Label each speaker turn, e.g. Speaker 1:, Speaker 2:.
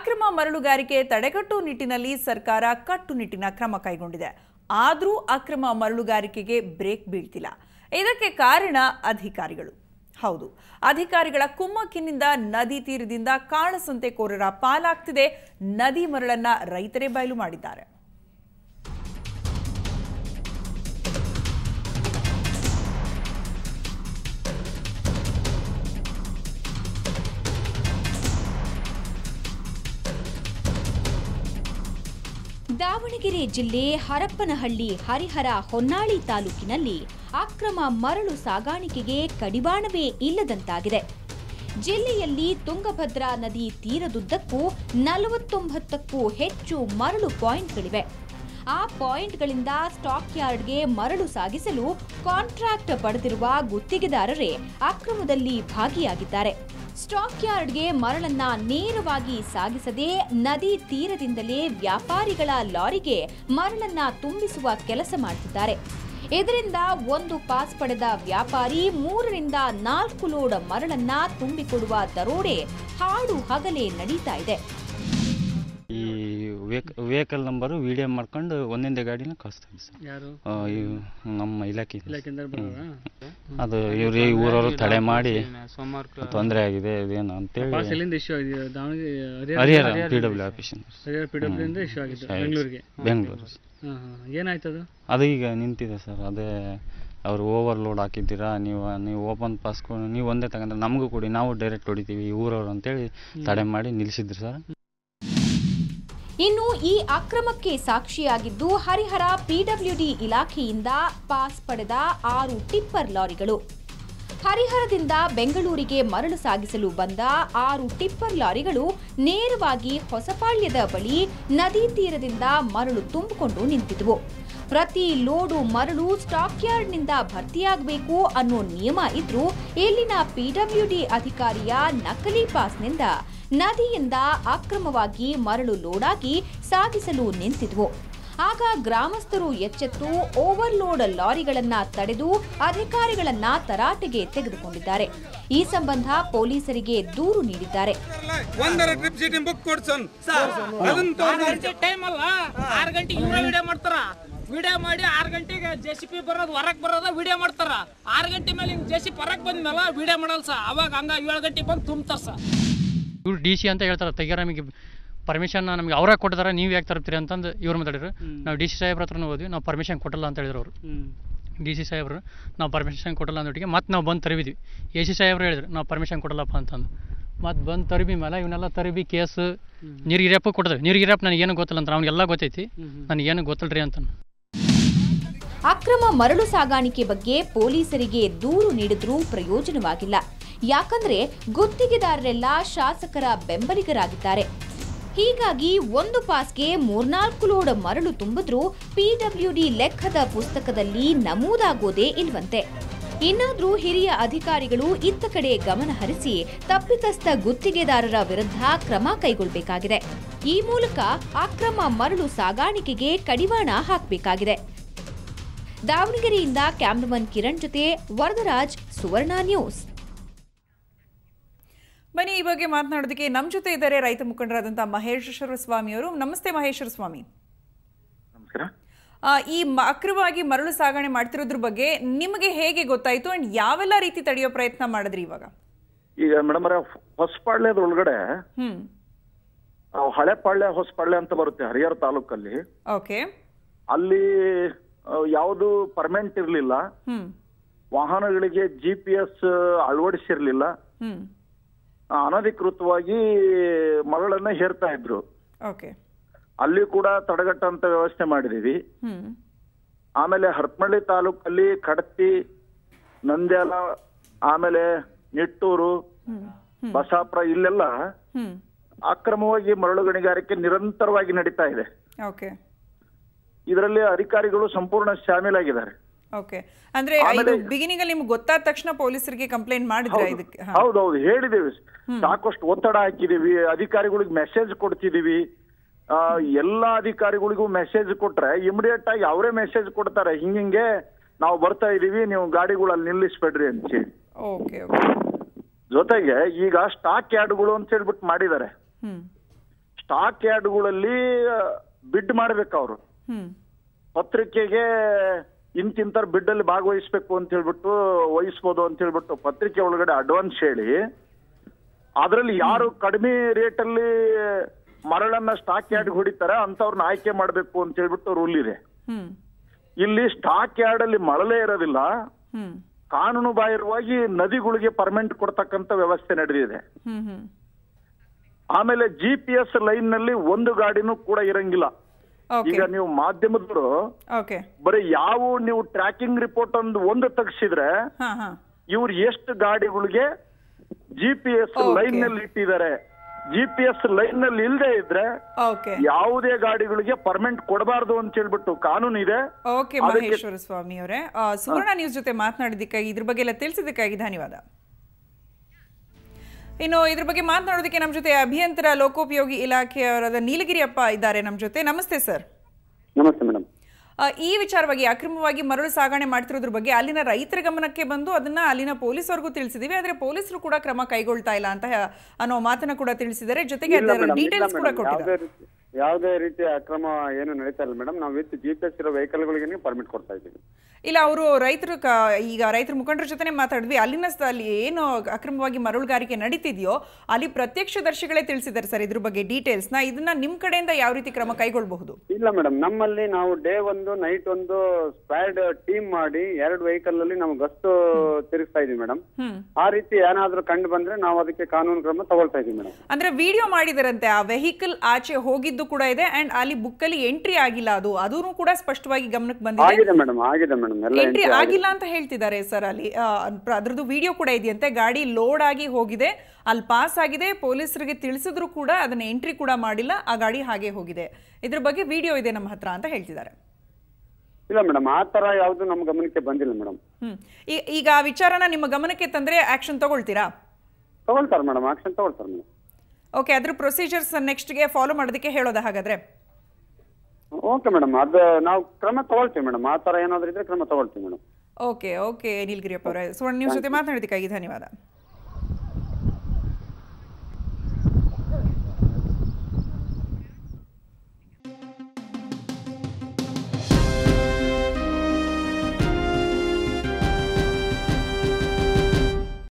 Speaker 1: ಅಕ್ರಮ ಮರಳುಗಾರಿಕೆ ತಡೆಗಟ್ಟುವ ನಿಟ್ಟಿನಲ್ಲಿ ಸರ್ಕಾರ ಕಟ್ಟುನಿಟ್ಟಿನ ಕ್ರಮ ಕೈಗೊಂಡಿದೆ ಆದರೂ ಅಕ್ರಮ ಮರಳುಗಾರಿಕೆಗೆ ಬ್ರೇಕ್ ಬೀಳ್ತಿಲ್ಲ ಇದಕ್ಕೆ ಕಾರಣ ಅಧಿಕಾರಿಗಳು ಹೌದು ಅಧಿಕಾರಿಗಳ ಕುಮ್ಮಕ್ಕಿನಿಂದ ನದಿ ತೀರದಿಂದ ಕಾಳಸಂತೆಕೋರರ ಪಾಲಾಗ್ತಿದೆ ನದಿ ಮರಳನ್ನ ರೈತರೇ ಬಯಲು ಮಾಡಿದ್ದಾರೆ
Speaker 2: ದಾವಣಗೆರೆ ಜಿಲ್ಲೆ ಹರಪ್ಪನಹಳ್ಳಿ ಹರಿಹರ ಹೊನ್ನಾಳಿ ತಾಲೂಕಿನಲ್ಲಿ ಅಕ್ರಮ ಮರಳು ಸಾಗಾಣಿಕೆಗೆ ಕಡಿವಾಣವೇ ಇಲ್ಲದಂತಾಗಿದೆ ಜಿಲ್ಲೆಯಲ್ಲಿ ತುಂಗಭದ್ರಾ ನದಿ ತೀರದುದ್ದಕ್ಕೂ ನಲವತ್ತೊಂಬತ್ತಕ್ಕೂ ಹೆಚ್ಚು ಮರಳು ಪಾಯಿಂಟ್ಗಳಿವೆ ಆ ಪಾಯಿಂಟ್ಗಳಿಂದ ಸ್ಟಾಕ್ ಯಾರ್ಡ್ಗೆ ಮರಳು ಸಾಗಿಸಲು ಕಾಂಟ್ರಾಕ್ಟ್ ಪಡೆದಿರುವ ಗುತ್ತಿಗೆದಾರರೇ ಅಕ್ರಮದಲ್ಲಿ ಭಾಗಿಯಾಗಿದ್ದಾರೆ ಸ್ಟಾಕ್ ಯಾರ್ಡ್ಗೆ ಮರಳನ್ನ ನೇರವಾಗಿ ಸಾಗಿಸದೆ ನದಿ ತೀರದಿಂದಲೇ ವ್ಯಾಪಾರಿಗಳ ಲಾರಿಗೆ ಮರಳನ್ನ ತುಂಬಿಸುವ ಕೆಲಸ ಮಾಡುತ್ತಿದ್ದಾರೆ ಇದರಿಂದ ಒಂದು ಪಾಸ್ ಪಡೆದ ವ್ಯಾಪಾರಿ ಮೂರರಿಂದ ನಾಲ್ಕು ಲೋಡ್ ಮರಳನ್ನ ತುಂಬಿಕೊಡುವ ದರೋಡೆ ಹಾಡು ಹಗಲೇ ನಡೀತಾ ಇದೆ
Speaker 3: ಈ ವೇಕ್ ವೆಹಿಕಲ್ ನಂಬರು ವಿಡಿಯೋ ಮಾಡ್ಕೊಂಡು ಒಂದೊಂದೇ ಗಾಡಿನ ಕಳಿಸ್ತಾರೆ ಸರ್
Speaker 4: ಯಾರು
Speaker 3: ಆ, ಇವ್ ನಮ್ಮ ಇಲಾಖೆ ಇದೆ.
Speaker 4: ಇಲಾಖೆಯಿಂದ ಬರೋರಾ
Speaker 3: ಅದು ಇವ್ರು ಈ ಊರವರು ತಡೆ ಮಾಡಿ
Speaker 4: ಸೋಮವಾರ
Speaker 3: ತೊಂದರೆ ಆಗಿದೆ ಇದೇನು ಅಂತೇಳಿ
Speaker 4: ಪಾಸ್ ಎಲ್ಲಿಂದ ಇಶ್ಯೂ ಆಗಿದೆ ದಾವಣಗೆರೆ
Speaker 3: ಹರಿಹರ ಪಿ ಡಬ್ಲ್ಯೂ ಆಫೀಸಿಂದ
Speaker 4: ಹರಿಹರ ಪಿ ಡಬ್ಲ್ಯೂ ಇಂದ ಇಶ್ಯೂ ಆಗಿತ್ತು ಬೆಂಗಳೂರಿಗೆ
Speaker 3: ಬೆಂಗಳೂರು
Speaker 4: ಹಾಂ ಹಾಂ ಏನಾಯ್ತು ಅದು
Speaker 3: ಅದು ಈಗ ನಿಂತಿದೆ ಸರ್ ಅದೇ ಅವರು ಓವರ್ಲೋಡ್ ಹಾಕಿದ್ದೀರಾ ನೀವು ನೀವು ಓಪನ್ ಪಾಸ್ ನೀವು ಒಂದೇ ತಗೊಂಡ್ರೆ ನಮಗೂ ಕೊಡಿ ನಾವು ಡೈರೆಕ್ಟ್ ಹೊಡಿತೀವಿ ಈ ಊರವ್ರು ಅಂತೇಳಿ ತಡೆ ಮಾಡಿ ನಿಲ್ಲಿಸಿದ್ರು ಸರ್
Speaker 2: ಇನ್ನು ಈ ಅಕ್ರಮಕ್ಕೆ ಸಾಕ್ಷಿಯಾಗಿದ್ದು ಹರಿಹರ ಪಿಡಬ್ಲ್ಯೂಡಿ ಇಲಾಖೆಯಿಂದ ಪಾಸ್ ಪಡೆದ ಆರು ಟಿಪ್ಪರ್ ಲಾರಿಗಳು ಹರಿಹರದಿಂದ ಬೆಂಗಳೂರಿಗೆ ಮರಳು ಸಾಗಿಸಲು ಬಂದ ಆರು ಟಿಪ್ಪರ್ ಲಾರಿಗಳು ನೇರವಾಗಿ ಹೊಸಪಾಳ್ಯದ ಬಳಿ ನದಿ ತೀರದಿಂದ ಮರಳು ತುಂಬಿಕೊಂಡು ನಿಂತಿದ್ವು ಪ್ರತಿ ಲೋಡು ಮರಳು ಸ್ಟಾಕ್ ಯಾರ್ಡ್ನಿಂದ ಭರ್ತಿಯಾಗಬೇಕು ಅನ್ನೋ ನಿಯಮ ಇದ್ರೂ ಇಲ್ಲಿನ ಪಿಡಬ್ಲ್ಯೂಡಿ ಅಧಿಕಾರಿಯ ನಕಲಿ ಪಾಸ್ನಿಂದ ನದಿಯಿಂದ ಅಕ್ರಮವಾಗಿ ಮರಳು ಲೋಡಾಗಿ ಸಾಗಿಸಲು ನಿಂತಿದ್ವು ಆಗ ಗ್ರಾಮಸ್ಥರು ಎಚ್ಚೆತ್ತು ಓವರ್ಲೋಡ್ ಲಾರಿಗಳನ್ನ ತಡೆದು ಅಧಿಕಾರಿಗಳನ್ನ ತರಾಟೆಗೆ ತೆಗೆದುಕೊಂಡಿದ್ದಾರೆ ಈ ಸಂಬಂಧ ಪೊಲೀಸರಿಗೆ ದೂರು ನೀಡಿದ್ದಾರೆ
Speaker 5: ಒಂದರ ಟ್ರಿಪ್ ಸೀಟಿಂಗ್ ಬುಕ್ ಕೊಡ್ಸನ್ ಅದನ್ನ ತಗೊಂಡು
Speaker 6: ಟೈಮ್ ಅಲ್ಲ ಆರ್ ಗಂಟೆಗೆ ಇವ್ರ ವಿಡಿಯೋ ಮಾಡ್ತಾರ ವಿಡಿಯೋ ಮಾಡಿ ಆರ್ ಗಂಟೆಗೆ ಜೆ ಸಿ ಪಿ ಬರೋದು ಹೊರಗ್ ಬರೋದ ವಿಡಿಯೋ ಮಾಡ್ತಾರ ಆರ್ ಗಂಟೆ ಮೇಲೆ ಹಿಂಗ್ ಜೆ ಸಿ ಹೊರಗ್ ಬಂದ್ಮೇಲೆ ವಿಡಿಯೋ ಮಾಡಲ್ಲ ಸ ಅವಾಗ ಹಂಗ ಏಳು ಗಂಟೆಗೆ ಬಂದು ತುಂಬ್ತಾರ ಸ
Speaker 7: ಇವ್ರು ಡಿ ಸಿ ಅಂತ ಹೇಳ್ತಾರೆ ತೆಗಿಯಾರ ನಮಗೆ ಪರ್ಮಿಷನ್ ನಮಗೆ ಅವರೇ ಕೊಟ್ಟಿದ್ದಾರೆ ನೀವು ಯಾಕೆ ತರ್ತೀರಿ ಅಂತಂದು ಇವ್ರು ಮಾತಾಡಿದ್ರು ನಾವು ಡಿ ಸಿ ಸಾಹೇಬ್ರ ಹತ್ರನೂ ಹೋದ್ವಿ ನಾವು ಪರ್ಮಿಷನ್ ಕೊಟ್ಟಲ್ಲ ಅಂತ ಹೇಳಿದ್ರು ಅವರು ಡಿ ಸಿ ಸಾಹೇಬ್ರು ನಾವು ಪರ್ಮಿಷನ್ ಕೊಟ್ಟಲ್ಲ ಅಂದೊಟ್ಟಿಗೆ ಮತ್ತೆ ನಾವು ಬಂದು ತರಿಬಿದ್ವಿ ಎ ಸಿ ಸಾಹೇಬ್ರು ಹೇಳಿದ್ರು ನಾವು ಪರ್ಮಿಷನ್ ಕೊಡಲ್ಲಪ್ಪ ಅಂತಂದು ಮತ್ತೆ ಬಂದು ತರಿಬಿ ಮೇಲೆ ಇವನ್ನೆಲ್ಲ ತರಿಬಿ ಕೇಸ್ ನೀರಿಗಿರಪ್ಪ ಕೊಟ್ಟಿದ್ವಿ ನೀರಿಗಿರಪ್ಪ ನನಗೇನು ಗೊತ್ತಿಲ್ಲ ಅಂತ ಅವ್ನಿಗೆಲ್ಲ ಗೊತ್ತೈತಿ ನನಗೇನು ಗೊತ್ತಿಲ್ಲ ರೀ ಅಂತ
Speaker 2: ಅಕ್ರಮ ಮರಳು ಸಾಗಾಣಿಕೆ ಬಗ್ಗೆ ಪೊಲೀಸರಿಗೆ ದೂರು ನೀಡಿದ್ರೂ ಪ್ರಯೋಜನವಾಗಿಲ್ಲ ಯಾಕಂದ್ರೆ ಗುತ್ತಿಗೆದಾರರೆಲ್ಲ ಶಾಸಕರ ಬೆಂಬಲಿಗರಾಗಿದ್ದಾರೆ ಹೀಗಾಗಿ ಒಂದು ಪಾಸ್ಗೆ ಮೂರ್ನಾಲ್ಕು ಲೋಡ್ ಮರಳು ತುಂಬಿದ್ರೂ ಪಿಡಬ್ಲ್ಯೂಡಿ ಲೆಕ್ಕದ ಪುಸ್ತಕದಲ್ಲಿ ನಮೂದಾಗೋದೇ ಇಲ್ವಂತೆ ಇನ್ನಾದ್ರೂ ಹಿರಿಯ ಅಧಿಕಾರಿಗಳು ಇತ್ತ ಕಡೆ ಗಮನ ಹರಿಸಿ ತಪ್ಪಿತಸ್ಥ ಗುತ್ತಿಗೆದಾರರ ವಿರುದ್ಧ ಕ್ರಮ ಕೈಗೊಳ್ಳಬೇಕಾಗಿದೆ ಈ ಮೂಲಕ ಅಕ್ರಮ ಮರಳು ಸಾಗಾಣಿಕೆಗೆ ಕಡಿವಾಣ ಹಾಕಬೇಕಾಗಿದೆ ದಾವಣಗೆರೆಯಿಂದ ಕ್ಯಾಮ್ರಮನ್ ಕಿರಣ್ ಜೊತೆ ವರದರಾಜ್ ಸುವರ್ಣ ನ್ಯೂಸ್
Speaker 1: ಬನ್ನಿ ಈ ಬಗ್ಗೆ ಮಾತನಾಡೋದಕ್ಕೆ ನಮ್ಮ ಜೊತೆ ಇದ್ದಾರೆ ರೈತ ಮುಖಂಡರಾದಂಥ ಮಹೇಶ್ವರ ಸ್ವಾಮಿ ಅವರು ನಮಸ್ತೆ ಮಹೇಶ್ವರ ಸ್ವಾಮಿ
Speaker 8: ನಮಸ್ಕಾರ
Speaker 1: ಆ, ಈ ಮ- ಅಕ್ರಮವಾಗಿ ಮರಳು ಸಾಗಣೆ ಮಾಡ್ತಿರೋದ್ರ ಬಗ್ಗೆ ನಿಮಗೆ ಹೇಗೆ ಗೊತ್ತಾಯ್ತು ಅಂಡ್ ಯಾವೆಲ್ಲ ರೀತಿ ತಡೆಯೋ ಪ್ರಯತ್ನ ಮಾಡಿದ್ರಿ ಇವಾಗ
Speaker 8: ಈಗ ಮೇಡಮ್ ಹೊಸಪಾಳ್ಯದ ಒಳಗಡೆ
Speaker 1: ಹ್ಮ್
Speaker 8: ಆ, ಹಳೆಪಾಳ್ಯ ಹೊಸಪಾಳ್ಯ ಅಂತ ಬರುತ್ತೆ ಹರಿಹರ ತಾಲೂಕಲ್ಲಿ
Speaker 1: ಓಕೆ
Speaker 8: ಅಲ್ಲಿ ಯಾವುದು ಪರ್ಮನೆಂಟ್ ಇರಲಿಲ್ಲ
Speaker 1: ಹ್ಮ್
Speaker 8: ವಾಹನಗಳಿಗೆ ಜಿ ಪಿ ಎಸ್ ಅಳವಡಿಸಿರ್ಲಿಲ್ಲ
Speaker 1: ಹ್ಮ್
Speaker 8: ಆ, ಅನಧಿಕೃತವಾಗಿ ಮರಳನ್ನ ಹೇರ್ತಾ ಇದ್ರು
Speaker 1: ಓಕೆ
Speaker 8: ಅಲ್ಲಿ ಕೂಡ ತಡೆಗಟ್ಟಂತ ವ್ಯವಸ್ಥೆ ಮಾಡಿದೀವಿ
Speaker 1: ಹ್ಮ್
Speaker 8: ಆಮೇಲೆ ಹರಪನಹಳ್ಳಿ ತಾಲೂಕಲ್ಲಿ ಕಡತಿ ನಂದ್ಯಾಲ ಆಮೇಲೆ ನಿಟ್ಟೂರು
Speaker 1: ಹ್ಮ್
Speaker 8: ಬಸಾಪುರ ಇಲ್ಲೆಲ್ಲ
Speaker 1: ಹ್ಮ್
Speaker 8: ಅಕ್ರಮವಾಗಿ ಮರಳು ಗಣಿಗಾರಿಕೆ ನಿರಂತರವಾಗಿ ನಡೀತಾ ಇದೆ
Speaker 1: ಓಕೆ
Speaker 8: ಇದರಲ್ಲಿ ಅಧಿಕಾರಿಗಳು ಸಂಪೂರ್ಣ ಶಾಮೀಲಾಗಿದ್ದಾರೆ
Speaker 1: ಓಕೆ ಅಂದ್ರೆ ಇದು ಬಿಗಿನಿಂಗ್ ಅಲ್ಲಿ ನಿಮ್ಗೆ ಗೊತ್ತಾದ ತಕ್ಷಣ ಪೊಲೀಸರಿಗೆ ಕಂಪ್ಲೇಂಟ್ ಮಾಡಿದ್ರ ಇದಕ್ಕೆ ಹಾ.
Speaker 8: ಹೌದೌದು ಹೇಳಿದೇವಿ ಸಾಕಷ್ಟು ಒತ್ತಡ ಹಾಕಿದೀವಿ ಅಧಿಕಾರಿಗಳಿಗೆ ಮೆಸೇಜ್ ಕೊಡ್ತಿದೀವಿ ಆ, ಎಲ್ಲಾ ಅಧಿಕಾರಿಗಳಿಗೂ ಮೆಸೇಜ್ ಕೊಟ್ರೆ ಇಮಿಡಿಯೇಟ್ ಆಗಿ ಅವರೇ ಮೆಸೇಜ್ ಕೊಡ್ತಾರೆ ಹಿಂಗಿಂಗೆ ನಾವು ಬರ್ತಾ ಇದೀವಿ ನೀವು ಗಾಡಿಗಳಲ್ಲಿ ನಿಲ್ಲಿಸ್ಬೇಡ್ರಿ ಅಂತ ಹೇಳಿ
Speaker 1: ಓಕೆ ಓಕೆ
Speaker 8: ಜೊತೆಗೆ ಈಗ ಸ್ಟಾಕ್ ಯಾರ್ಡ್ಗಳು ಅಂತ ಹೇಳ್ಬಿಟ್ಟು ಮಾಡಿದ್ದಾರೆ
Speaker 1: ಹ್ಮ್
Speaker 8: ಸ್ಟಾಕ್ ಯಾರ್ಡ್ಗಳಲ್ಲಿ ಬಿಡ್ ಮಾಡ್ಬೇಕು ಅವರು
Speaker 1: ಹ್ಮ್
Speaker 8: ಪತ್ರಿಕೆಗೆ ಇಂತಿಂತರ ಬಿಡ್ ಅಲ್ಲಿ ಭಾಗವಹಿಸ್ಬೇಕು ಅಂತ ಹೇಳ್ಬಿಟ್ಟು ವಹಿಸ್ಬೋದು ಅಂತ ಹೇಳ್ಬಿಟ್ಟು ಪತ್ರಿಕೆ ಒಳಗಡೆ ಅಡ್ವಾನ್ಸ್ ಹೇಳಿ ಅದರಲ್ಲಿ ಯಾರು ಕಡಿಮೆ ರೇಟ್ ಅಲ್ಲಿ ಮರಳನ್ನ ಸ್ಟಾಕ್ ಯಾರ್ಡ್ ಹೊಡಿತಾರೆ ಅಂತವ್ರನ್ನ ಆಯ್ಕೆ ಮಾಡ್ಬೇಕು ಅಂತ ಹೇಳ್ಬಿಟ್ಟು ರೂಲ್ ಇದೆ
Speaker 1: ಹ್ಮ್
Speaker 8: ಇಲ್ಲಿ ಸ್ಟಾಕ್ ಯಾರ್ಡ್ ಅಲ್ಲಿ ಮರಳೇ ಇರೋದಿಲ್ಲ
Speaker 1: ಹ್ಮ್
Speaker 8: ಕಾನೂನು ಬಾಹಿರವಾಗಿ ನದಿಗಳಿಗೆ ಪರ್ಮೆಂಟ್ ಕೊಡ್ತಕ್ಕಂತ ವ್ಯವಸ್ಥೆ ನಡೆದಿದೆ
Speaker 1: ಹ್ಮ್ ಹ್ಮ್
Speaker 8: ಆಮೇಲೆ ಜಿ ಪಿ ಎಸ್ ಲೈನ್ ನಲ್ಲಿ ಒಂದು ಗಾಡಿನೂ ಕೂಡ ಇರಂಗಿಲ್ಲ
Speaker 1: ಓಕೆ
Speaker 8: ಈಗ ನೀವು ಮಾಧ್ಯಮದವರು
Speaker 1: ಓಕೆ
Speaker 8: ಬರೀ ಯಾವ ನೀವು ಟ್ರ್ಯಾಕಿಂಗ್ ರಿಪೋರ್ಟ್ ಒಂದು ಒಂದು ತೆಗ್ಸಿದ್ರೆ
Speaker 1: ಹಾ ಹಾ
Speaker 8: ಇವ್ರು ಎಷ್ಟು ಗಾಡಿಗಳಿಗೆ G P S
Speaker 1: Okay.
Speaker 8: Line ನಲ್ಲಿ ಇಟ್ಟಿದ್ದಾರೆ ಜಿ ಪಿ ಎಸ್ ಲೈನ್ ನಲ್ಲಿ ಇಲ್ಲದೆ ಇದ್ರೆ
Speaker 1: ಓಕೆ
Speaker 8: ಯಾವುದೇ ಗಾಡಿಗಳಿಗೆ ಪರ್ಮೆಂಟ್ ಕೊಡಬಾರ್ದು ಅಂತ ಹೇಳ್ಬಿಟ್ಟು ಕಾನೂನು ಇದೆ
Speaker 1: ಓಕೆ
Speaker 8: ಅದಕ್ಕೆ-
Speaker 1: ಮಹೇಶ್ವರ ಸ್ವಾಮಿ ಅವರೇ ಆ, ಸುವರ್ಣ ನ್ಯೂಸ್ ಜೊತೆ ಮಾತನಾಡಿದ್ದಕ್ಕಾಗಿ ಇದ್ರ ಬಗ್ಗೆ ಎಲ್ಲ ತಿಳಿಸಿದ್ದಕ್ಕಾಗಿ ಧನ್ಯವಾದ ಇನ್ನು ಇದ್ರ ಬಗ್ಗೆ ಮಾತನಾಡೋದಕ್ಕೆ ನಮ್ಮ ಜೊತೆ ಅಭಿಯಂತರ ಲೋಕೋಪಯೋಗಿ ಇಲಾಖೆಯವರಾದ ನೀಲಗಿರಿಯಪ್ಪ ಇದ್ದಾರೆ ನಮ್ಮ ಜೊತೆ ನಮಸ್ತೆ ಸರ್
Speaker 9: ನಮಸ್ತೆ ಮೇಡಮ್
Speaker 1: ಆ, ಈ ವಿಚಾರವಾಗಿ ಅಕ್ರಮವಾಗಿ ಮರಳು ಸಾಗಣೆ ಮಾಡ್ತಿರೋದ್ರ ಬಗ್ಗೆ ಅಲ್ಲಿನ ರೈತರ ಗಮನಕ್ಕೆ ಬಂದು ಅದನ್ನ ಅಲ್ಲಿನ ಪೊಲೀಸರಿಗೂ ತಿಳಿಸಿದೀವಿ ಆದ್ರೆ ಪೊಲೀಸರು ಕೂಡ ಕ್ರಮ ಕೈಗೊಳ್ತಾ ಇಲ್ಲ ಅಂತ ಹ- ಅನ್ನೋ ಮಾತನ್ನ ಕೂಡ ತಿಳಿಸಿದ್ದಾರೆ ಜೊತೆಗೆ
Speaker 9: ಇಲ್ಲ
Speaker 1: ಅದರ
Speaker 9: ಮೇಡಮ್, ಇಲ್ಲ
Speaker 1: ಡೀಟೇಲ್ಸ್ ಕೂಡ
Speaker 9: ಮೇಡಮ್.
Speaker 1: ಕೊಟ್ಟಿದ್ದಾರೆ
Speaker 9: ಯಾವುದೇ ರೀತಿ ಯಾವುದೇ ರೀತಿಯ ಅಕ್ರಮ ಏನು ನಡೀತಾ ಇಲ್ಲ ಮೇಡಮ್ ನಾವು ವಿತ್ ಜಿ ಪಿ ಎಸ್ ಇರೋ ವೆಹಿಕಲ್ಗಳಿಗೆ ಪರ್ಮಿಟ್ ಕೊಡ್ತಾ ಇದ್ದೀವಿ
Speaker 1: ಇಲ್ಲ ಅವರು ರೈತರು ಕ ಈಗ ರೈತರ ಮುಖಂಡರ ಜೊತೆನೆ ಮಾತಾಡಿದ್ವಿ ಅಲ್ಲಿನ ಸ- ಅಲ್ಲಿ ಏನು ಅಕ್ರಮವಾಗಿ ಮರಳುಗಾರಿಕೆ ನಡೀತಿದೆಯೋ ಅಲ್ಲಿ ಪ್ರತ್ಯಕ್ಷದರ್ಶಿಗಳೇ ತಿಳಿಸಿದ್ದಾರೆ ಸರ್ ಇದ್ರ ಬಗ್ಗೆ ಡೀಟೇಲ್ಸ್ನ ಇದನ್ನ ನಿಮ್ಮ ಕಡೆಯಿಂದ ಯಾವ ರೀತಿ ಕ್ರಮ ಕೈಗೊಳ್ಳಬಹುದು
Speaker 9: ಇಲ್ಲ ಮೇಡಮ್ ನಮ್ಮಲ್ಲಿ ನಾವು ಡೇ ಒಂದು ನೈಟ್ ಒಂದು ಸ್ಕ್ವಾಡ್ ಟೀಮ್ ಮಾಡಿ ಎರಡು ವೆಹಿಕಲ್ ಅಲ್ಲಿ ನಾವು ಗಸ್ತು ತಿರುಗಿಸ್ತಾ ಇದೀವಿ ಮೇಡಮ್
Speaker 1: ಹ್ಮ್
Speaker 9: ಆ ರೀತಿ ಏನಾದ್ರೂ ಕಂಡು ಬಂದ್ರೆ ನಾವು ಅದಕ್ಕೆ ಕಾನೂನು ಕ್ರಮ ತಗೊಳ್ತಾ ಇದೀವಿ ಮೇಡಮ್
Speaker 1: ಅಂದ್ರೆ ವಿಡಿಯೋ ಮಾಡಿದಾರಂತೆ ಆ ವೆಹಿಕಲ್ ಆಚೆ ಹೋಗಿದ್ದು ಕೂಡ ಇದೆ ಅಂಡ್ ಅಲ್ಲಿ ಬುಕ್ ಅಲ್ಲಿ ಎಂಟ್ರಿ ಆಗಿಲ್ಲ ಅದು ಅದೂ ಕೂಡ ಸ್ಪಷ್ಟವಾಗಿ ಗಮನಕ್ಕೆ ಬಂದಿದೆ
Speaker 9: ಆಗಿದೆ ಮೇಡಮ್ ಆಗಿದೆ ಮೇಡಮ್ ಎಲ್ಲ
Speaker 1: ಎಂಟ್ರಿ
Speaker 9: entry ಆಗಿದೆ.
Speaker 1: ಆಗಿಲ್ಲ ಅಂತ ಹೇಳ್ತಿದ್ದಾರೆ ಸರ್ ಅಲ್ಲಿ ಆ, ಪ್ರ- ಅದ್ರದ್ದು ವಿಡಿಯೋ ಕೂಡ ಇದೆಯಂತೆ ಗಾಡಿ ಲೋಡ್ ಆಗಿ ಹೋಗಿದೆ ಅಲ್ಲಿ ಪಾಸ್ ಆಗಿದೆ ಪೊಲೀಸರಿಗೆ ತಿಳಿಸಿದ್ರು ಕೂಡ ಅದನ್ನ ಎಂಟ್ರಿ ಕೂಡ ಮಾಡಿಲ್ಲ ಆ ಗಾಡಿ ಹಾಗೆ ಹೋಗಿದೆ ಇದ್ರ ಬಗ್ಗೆ ವಿಡಿಯೋ ಇದೆ ನಮ್ಮ ಹತ್ರ ಅಂತ ಹೇಳ್ತಿದ್ದಾರೆ
Speaker 9: ಇಲ್ಲ ಮೇಡಮ್ ಆ ತರ ಯಾವ್ದು ನಮ್ಮ ಗಮನಕ್ಕೆ ಬಂದಿಲ್ಲ ಮೇಡಮ್
Speaker 1: ಹ್ಮ್ ಈ- ಈಗ ಆ ವಿಚಾರನ ನಿಮ್ಮ ಗಮನಕ್ಕೆ ತಂದ್ರೆ ಆಕ್ಷನ್ ತಗೊಳ್ತೀರಾ
Speaker 9: ತಗೊಳ್ತಾರೆ ಮೇಡಮ್ ಆಕ್ಷನ್ ತಗೊಳ್ತಾರೆ ಮೇಡಮ್
Speaker 1: ಓಕೆ ಅದ್ರ ಪ್ರೊಸೀಜರ್ಸ್ ನೆಕ್ಸ್ಟ್ಗೆ ಫಾಲೋ ಮಾಡೋದಕ್ಕೆ ಹೇಳೋದಾ ಹಾಗಾದ್ರೆ
Speaker 9: ಓಕೆ ಮೇಡಮ್ ಅದು ನಾವು ಕ್ರಮ ತಗೊಳ್ತೀವಿ ಮೇಡಮ್ ಆ ತರ ಏನಾದ್ರು ಇದ್ರೆ ಕ್ರಮ ತಗೊಳ್ತೀವಿ ಮೇಡಮ್
Speaker 1: ಓಕೆ ಓಕೆ ನೀಲ್ಗಿರಿಯಪ್ಪ ಅವರೇ ಸುವರ್ಣ ನ್ಯೂಸ್ ಜೊತೆ ಮಾತನಾಡೋದಕ್ಕಾಗಿ ಧನ್ಯವಾದ